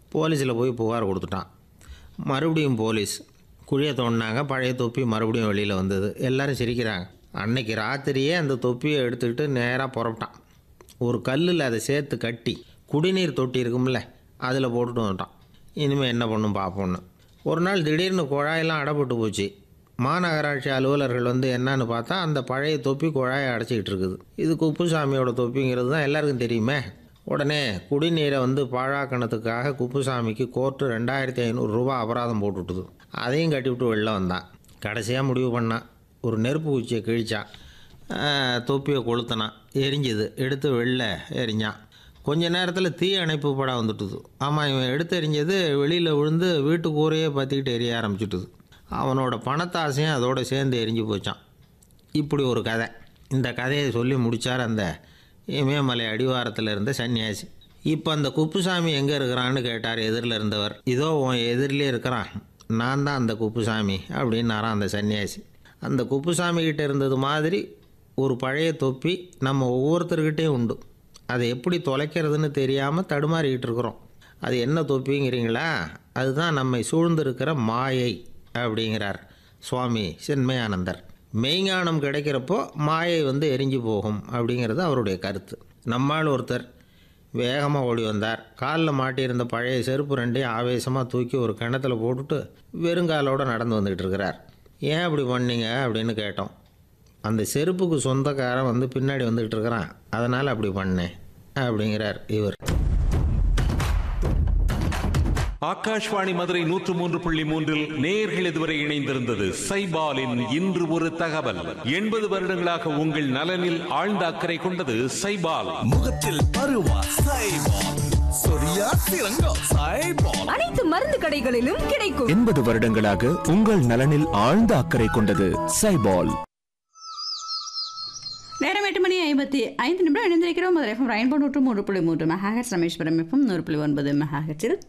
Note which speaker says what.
Speaker 1: போலீஸில் போய் புகார் கொடுத்துட்டான் மறுபடியும் போலீஸ் குழியை தோண்டினாங்க பழைய தொப்பி மறுபடியும் வெளியில் வந்தது எல்லாரும் சிரிக்கிறாங்க அன்னைக்கு ராத்திரியே அந்த தொப்பியை எடுத்துக்கிட்டு நேராக புறப்பட்டான் ஒரு கல்லில் அதை சேர்த்து கட்டி குடிநீர் தொட்டி இருக்கும்ல அதில் போட்டுட்டு வந்துட்டான் இனிமேல் என்ன பண்ணும் பார்ப்போன்னு ஒரு நாள் திடீர்னு குழாயெல்லாம் அடைப்பட்டு போச்சு மாநகராட்சி அலுவலர்கள் வந்து என்னன்னு பார்த்தா அந்த பழைய தொப்பி குழாயை அடைச்சிக்கிட்டு இருக்குது இது குப்புசாமியோட தொப்பிங்கிறது தான் எல்லாருக்கும் தெரியுமே உடனே குடிநீரை வந்து பாழாக்கணத்துக்காக குப்புசாமிக்கு கோர்ட்டு ரெண்டாயிரத்தி ஐநூறுரூவா அபராதம் போட்டுவிட்டுது அதையும் கட்டிவிட்டு வெளில வந்தான் கடைசியாக முடிவு பண்ணான் ஒரு நெருப்பு குச்சியை கிழிச்சான் ஆஹ், தொப்பியை கொளுத்தினான் எரிஞ்சுது எடுத்து வெளில எரிஞ்சான் கொஞ்ச நேரத்தில் தீ அணைப்பு படம் வந்துட்டுது ஆமாம் இவன் எடுத்து எரிஞ்சது வெளியில் விழுந்து வீட்டு கூரையே பற்றிக்கிட்டு எரிய ஆரம்பிச்சுட்டுது அவனோட பணத்தாசையும் அதோட சேர்ந்து எரிஞ்சு போச்சான் இப்படி ஒரு கதை இந்த கதையை சொல்லி முடித்தார் அந்த இமயமலை அடிவாரத்தில் இருந்த சன்னியாசி இப்போ அந்த குப்புசாமி எங்கே இருக்கிறான்னு கேட்டார் எதிரில் இருந்தவர் இதோ உன் எதிரிலே இருக்கிறான் நான் தான் அந்த குப்புசாமி அப்படின்னாராம் அந்த சன்னியாசி அந்த குப்புசாமி கிட்ட இருந்தது மாதிரி ஒரு பழைய தொப்பி நம்ம ஒவ்வொருத்தர்கிட்டையும் உண்டு அதை எப்படி தொலைக்கிறதுன்னு தெரியாமல் தடுமாறிக்கிட்டு இருக்கிறோம் அது என்ன தொப்பிங்கிறீங்களா அதுதான் நம்மை சூழ்ந்திருக்கிற மாயை அப்படிங்கிறார் சுவாமி சென்மயானந்தர் மெய்ஞானம் கிடைக்கிறப்போ மாயை வந்து எரிஞ்சு போகும் அப்படிங்கிறது அவருடைய கருத்து நம்மால் ஒருத்தர் வேகமாக ஓடி வந்தார் காலில் மாட்டியிருந்த பழைய செருப்பு ரெண்டையும் ஆவேசமாக தூக்கி ஒரு கிணத்துல போட்டுட்டு வெறுங்காலோட நடந்து வந்துக்கிட்டு இருக்கிறார் ஏன் அப்படி பண்ணீங்க அப்படின்னு கேட்டோம் அந்த செருப்புக்கு சொந்தக்காரன் வந்து பின்னாடி வந்துக்கிட்டு இருக்கிறான் அதனால் அப்படி பண்ணேன் அப்படிங்கிறார் இவர்
Speaker 2: ஆகாஷ்வாணி மதுரை நூற்று மூன்று புள்ளி மூன்றில் நேர்கள் இதுவரை இணைந்திருந்தது சைபாலின் இன்று ஒரு தகவல் எண்பது வருடங்களாக உங்கள் நலனில் ஆழ்ந்த அக்கறை கொண்டது சைபால்
Speaker 3: முகத்தில் பருவா சைபால் சொரியா சிறங்கோ சைபால்
Speaker 4: அனைத்து மருந்து கடைகளிலும் கிடைக்கும்
Speaker 5: எண்பது வருடங்களாக உங்கள் நலனில் ஆழ்ந்த அக்கறை கொண்டது சைபால்
Speaker 6: நேரம் எட்டு மணி ஐம்பத்தி ஐந்து நிமிடம் இணைந்திருக்கிறோம் மதுரை எஃப்எம் ரெயின்போ நூற்று மூன்று புள்ளி மூன்று மெகாஹெட்ஸ் ரமேஸ்வரம் எஃப்எம் நூறு புள்ளி ஒன்பது மெகாஹெட்ஸில்